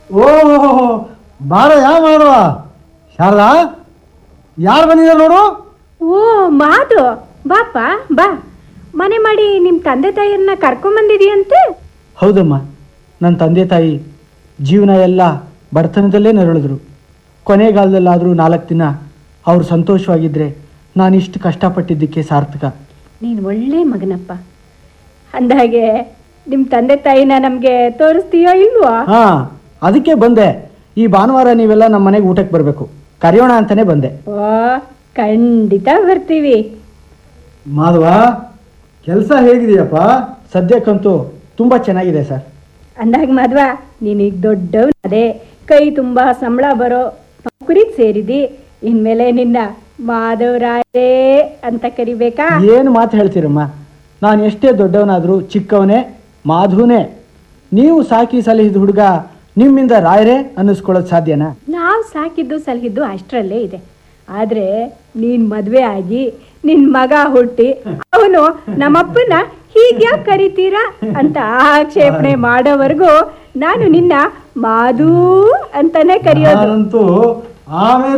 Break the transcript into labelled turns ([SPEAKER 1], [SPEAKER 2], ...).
[SPEAKER 1] ಓ ಬಾರ ಯಾ ಮಾಡುವ ಶಾರದಾ ಯಾರು ಬಂದಿದ್ದಾರೆ ನೋಡು
[SPEAKER 2] ಓ ಮಾದು ಬಾಪ ಬಾ ಮನೆ ಮಾಡಿ ನಿಮ್ಮ ತಂದೆ ತಾಯಿಯನ್ನ ಕರ್ಕೊಂಬಂದಿದೀಯಂತೆ
[SPEAKER 1] ಹೌದಮ್ಮ ನನ್ನ ತಂದೆ ತಾಯಿ ಜೀವನ ಎಲ್ಲ ಬಡತನದಲ್ಲೇ ನರಳಿದ್ರು ಕೊನೆಗಾಲದಲ್ಲಾದರೂ ನಾಲ್ಕು ದಿನ ಅವ್ರು ಸಂತೋಷವಾಗಿದ್ದರೆ ನಾನಿಷ್ಟು ಕಷ್ಟಪಟ್ಟಿದ್ದಕ್ಕೆ ಸಾರ್ಥಕ
[SPEAKER 2] ನೀನು ಒಳ್ಳೆ ಮಗನಪ್ಪ ಅಂದಾಗೆ ನಿಮ್ಮ ತಂದೆ ತಾಯಿನ ನಮಗೆ ತೋರಿಸ್ತೀಯೋ ಇಲ್ವೋ
[SPEAKER 1] ಹಾಂ ಅದಕ್ಕೆ ಬಂದೆ ಈ ಭಾನುವಾರ ನೀವೆಲ್ಲ ನಮ್ಮ ಮನೆಗೆ ಊಟಕ್ಕೆ ಬರಬೇಕು ಕರೆಯೋಣ ಅಂತಲೇ ಬಂದೆ
[SPEAKER 2] ಓ ಖಂಡಿತ ಬರ್ತೀವಿ
[SPEAKER 1] ಮಾಧವ ಕೆಲಸ ಹೇಗಿದೆಯಪ್ಪ ಸದ್ಯಕ್ಕಂತೂ ತುಂಬ ಚೆನ್ನಾಗಿದೆ ಸರ್
[SPEAKER 2] ಅಂದಾಗ ಮದ್ವ ನೀನೀಗ ದೊಡ್ಡವನ್ ಅದೇ ಕೈ ತುಂಬ ಸಂಬಳ ಬರೋ ನೌಕರಿಗೆ ಸೇರಿದಿ ಇನ್ಮೇಲೆ ನಿನ್ನ ಮಾಧವರಾಯರೇ ಅಂತ ಕರಿಬೇಕಾ
[SPEAKER 1] ಏನು ಮಾತು ಹೇಳ್ತೀರಮ್ಮ ನಾನು ಎಷ್ಟೇ ದೊಡ್ಡವನಾದರೂ ಚಿಕ್ಕವನೇ ಮಾಧುನೇ ನೀವು ಸಾಕಿ ಸಲಹಿದ ಹುಡುಗ ನಿಮ್ಮಿಂದ ರಾಯರೇ ಅನ್ನಿಸ್ಕೊಳ್ಳೋದು ಸಾಧ್ಯನಾ
[SPEAKER 2] ನಾವು ಸಾಕಿದ್ದು ಸಲಹಿದ್ದು ಅಷ್ಟರಲ್ಲೇ ಇದೆ ಆದ್ರೆ ನೀನ್ ಮದ್ವೆ ಆಗಿ ನಿನ್ ಮಗ ಹುಟ್ಟಿ ಅವನು ನಮ್ಮಪ್ಪನ ಹೀಗ್ಯಾಕ್ ಕರಿತೀರಾ ಅಂತ ಆಕ್ಷೇಪಣೆ ಮಾಡೋವರೆಗೂ ನಾನು ನಿನ್ನ ಮಾಧು ಅಂತಾನೆ ಕರೆಯೋದು
[SPEAKER 1] ನಾನಂತೂ ಆಮೇಲೆ